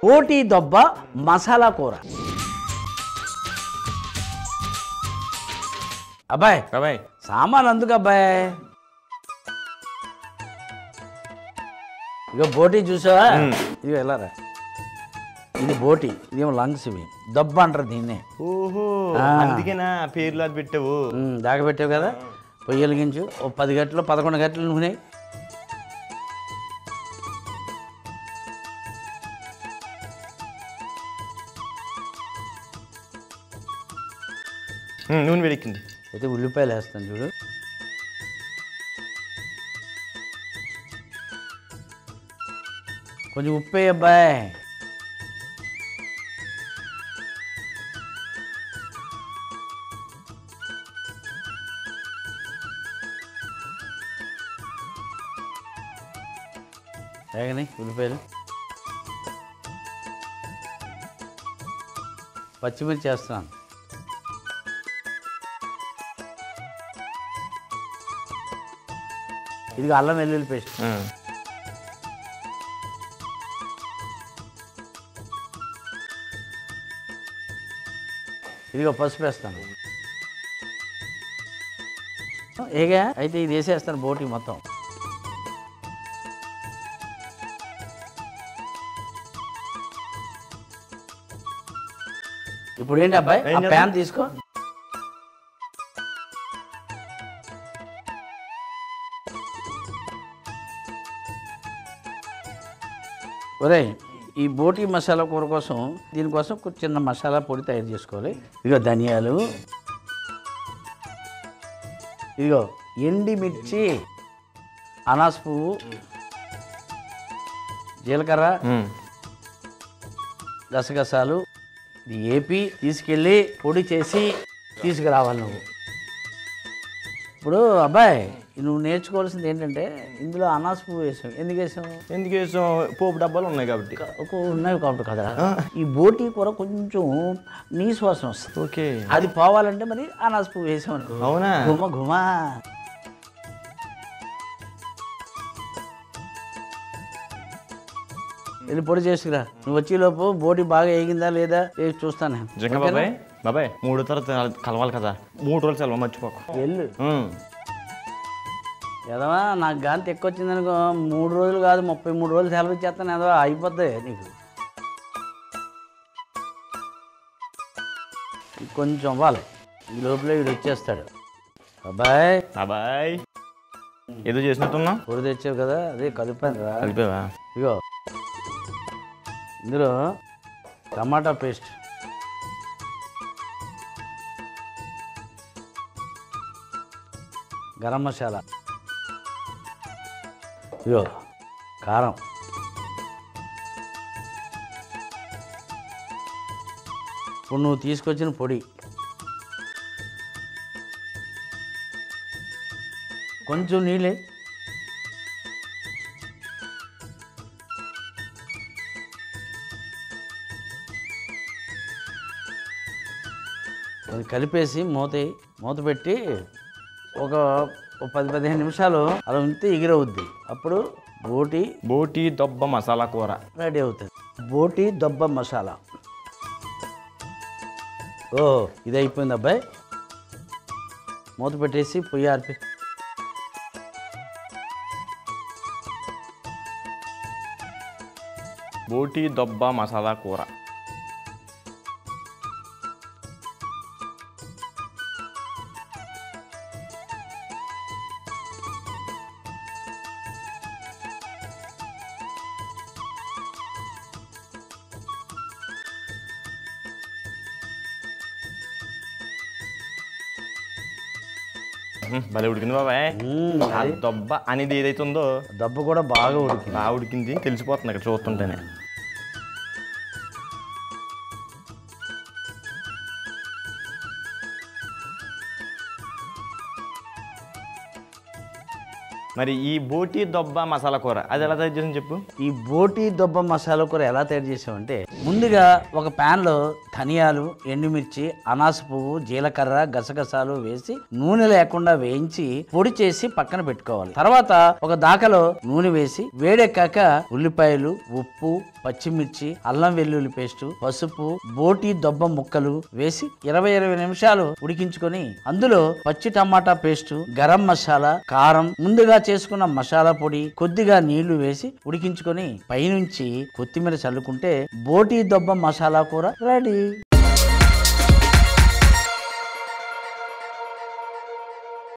పోటీ దొబ్బ మసాలా కూర అబ్బాయి బాబాయ్ సామాన్ అందుకు అబ్బాయి ఇక బోటి చూసావా ఇక వెళ్ళారా ఇది బోటి ఇదేమో లంగ్స్ ఇవి దబ్బ అంటారు దీన్నే ఓహో అందుకేనా పేర్లు అది పెట్టావు ఉమ్, దాగబెట్టావు కదా పొయ్యి వెలిగించు ఓ పది గంటలు పదకొండు గంటలు నూనె ఉమ్, నూనె వేడెక్కింది అయితే ఉల్లిపాయలు వేస్తాను చూడు కొంచెం ఉప్పు వేయి అబ్బాయి వేగని ఉల్లిపాయలు పచ్చిమిర్చి వేస్తున్నాను ఇది అల్లం వెల్లుల్లి పేస్ట్ ఉమ్. ఇదిగో పసుపు వేస్తాను ఏగా అయితే ఇది వేసేస్తాను బోటి మొత్తం ఇప్పుడు ఏంటి అబ్బాయి ఏం ఆ చేద్దాం? ప్యాన్ తీసుకో ఒరేయ్ ఈ బోటి మసాలా కూర కోసం దీనికోసం కొంచెం చిన్న మసాలా పొడి తయారు చేసుకోవాలి ఇదిగో ధనియాలు ఇదిగో ఎండి మిర్చి అనాస్ పువ్వు జీలకర్ర ఉమ్. గసగసాలు ఇది ఏపి తీసుకెళ్ళి పొడి చేసి తీసుకురావాలి నువ్వు ఇప్పుడు అబ్బాయి నువ్వు నేర్చుకోవాల్సింది ఏంటంటే ఇందులో అనాస పువ్వు వేసాం ఎందుకు వేసాం ఎందుకు వేసాం పోపు డబ్బాలు ఉన్నాయి కాబట్టి ఒక ఉన్నాయి కాబట్టి కదా ఈ బోటి కూర కొంచెం నీ శ్వాసన వస్తుంది ఓకే అది పోవాలంటే మరి అనాస పువ్వు వేసాం అనుకో అవునా ఘుమ ఘుమ వెళ్ళి పొడి చేసుకురా నువ్వు వచ్చేలోపు బోటి బాగా వేగిందా లేదా వేసి చూస్తాను నేను. నిజంగా బాబాయ్ బాబాయ్ మూడో తరగతి కలవాలి కదా మూడు రోజులు సెలవు మర్చిపోకు వెళ్ళు ఉమ్. ఎదవా నాకు గాంతి ఎక్కువ వచ్చిందనుకో మూడు రోజులు కాదు ముప్పై మూడు రోజులు సెలవు ఇచ్చేస్తాను ఎదవా అయిపోద్ది నీకు కొంచెం అవ్వాలి ఈ లోపల వీడు వచ్చేస్తాడు అబ్బాయి బాబాయ్ ఏదో చేసినట్టున్నా పొడి తెచ్చావు కదా అదే కదిపాను రా కలిపావా ఇగో ఇందులో టమాటా పేస్ట్ గరం మసాలా ఇగో కారం ఇప్పుడు నువ్వు తీసుకొచ్చిన పొడి కొంచెం నీళ్ళే అది కలిపేసి మూత మూత పెట్టి ఒక ఒక పది పదిహేను నిమిషాలు అలా ఉంటే ఎగిరవుద్ది అప్పుడు బోటి బోటి దొబ్బ మసాలా కూర రెడీ అవుతుంది బోటి దొబ్బ మసాలా ఓ ఇది అయిపోయింది అబ్బాయి మూత పెట్టేసి పొయ్యి ఆర్పి బోటి దొబ్బ మసాలా కూర ఉహు, భలే ఉడికింది బాబాయ్ మ్మ్, ఆ దొబ్బ అనేది ఏదైతే ఉందో దెబ్బ కూడా బాగా ఉడికింది బాగా ఉడికింది తెలిసిపోతుంది ఇక్కడ చూస్తుంటేనే మరి ఈ బోటి దొబ్బ మసాలా కూర అది ఎలా తయారు చేసింది చెప్పు ఈ బోటి దొబ్బ మసాలా కూర ఎలా తయారు చేసామంటే ముందుగా ఒక pan లో ధనియాలు ఎండుమిర్చి అనాస పువ్వు జీలకర్ర గసగసాలు వేసి నూనె లేకుండా వేయించి పొడి చేసి పక్కన పెట్టుకోవాలి తర్వాత ఒక దాకలో నూనె వేసి వేడెక్కాక ఉల్లిపాయలు ఉప్పు పచ్చిమిర్చి అల్లం వెల్లుల్లి పేస్ట్ పసుపు బోటి దొబ్బ ముక్కలు వేసి ఇరవై ఇరవై నిమిషాలు ఉడికించుకొని అందులో పచ్చి టమాటా పేస్ట్ గరం మసాలా కారం ముందుగా చేసుకున్న మసాలా పొడి కొద్దిగా నీళ్లు వేసి ఉడికించుకొని పైనుంచి కొత్తిమీర చల్లుకుంటే బోటి దొబ్బ మసాలా కూర రెడీ